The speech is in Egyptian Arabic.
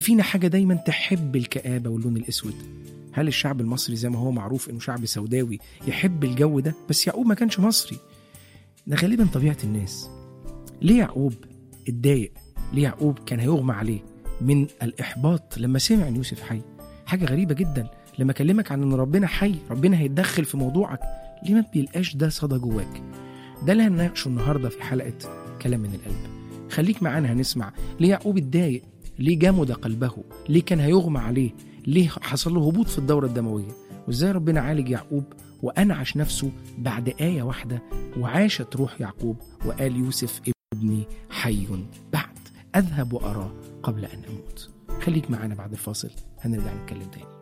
فينا حاجة دايما تحب الكآبة واللون الأسود هل الشعب المصري زي ما هو معروف إنه شعب سوداوي يحب الجو ده بس يعقوب ما كانش مصري ده غالبا طبيعة الناس ليه يعقوب اتضايق ليه يعقوب كان هيغمى عليه من الإحباط لما سمع إن يوسف حي حاجة غريبة جدا لما أكلمك عن إن ربنا حي ربنا هيتدخل في موضوعك ليه ما بيلقاش ده صدى جواك ده اللي هنناقشه النهاردة في حلقة كلام من القلب خليك معانا هنسمع ليه يعقوب اتضايق ليه جمد قلبه ليه كان هيغمى عليه ليه حصل له هبوط في الدورة الدموية وازاي ربنا عالج يعقوب وأنعش نفسه بعد آية واحدة وعاشت روح يعقوب وقال يوسف ابني حي بعد أذهب وأراه قبل أن أموت خليك معانا بعد الفاصل هنرجع نتكلم تاني